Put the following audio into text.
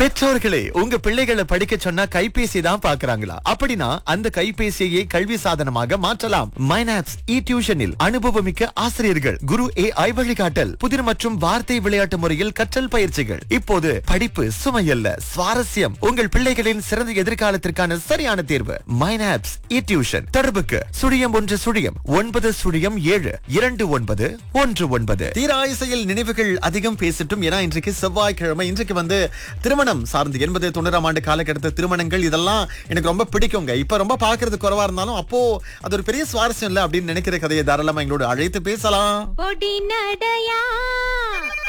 பெற்றோர்களே உங்க பிள்ளைகளை படிக்க சொன்னா கைபேசி தான் பாக்குறாங்களா அப்படின்னா அந்த கைபேசியை கல்வி சாதனமாக மாற்றலாம் மைனாப்ஸ் இ டியூஷனில் அனுபவமிக்க ஆசிரியர்கள் குரு ஏ ஐ வழிகாட்டல் புதிர் மற்றும் வார்த்தை விளையாட்டு முறையில் கற்றல் பயிற்சிகள் இப்போது படிப்பு சுமையல்ல சுவாரஸ்யம் உங்கள் பிள்ளைகளின் சிறந்த எதிர்காலத்திற்கான சரியான தேர்வு மைனாப்ஸ் இ டியூஷன் தொடர்புக்கு சுழியம் ஒன்று சுழியம் ஒன்பது சுழியம் ஏழு இரண்டு ஒன்பது ஒன்று ஒன்பது தீராயிசையில் நினைவுகள் அதிகம் பேசட்டும் ஏன்னா இன்றைக்கு செவ்வாய்க்கிழமை இன்றைக்கு வந்து திருமணம் சார்ந்து எண்பது தொண்ணூறாம் ஆண்டு காலகட்டத்து திருமணங்கள் இதெல்லாம் எனக்கு ரொம்ப பிடிக்குங்க இப்ப ரொம்ப பாக்குறது குறைவா இருந்தாலும் அப்போ அது ஒரு பெரிய சுவாரஸ்யம் இல்ல அப்படின்னு நினைக்கிற கதையை தாராளமா எங்களோட அழைத்து பேசலாம் பொடி நடையா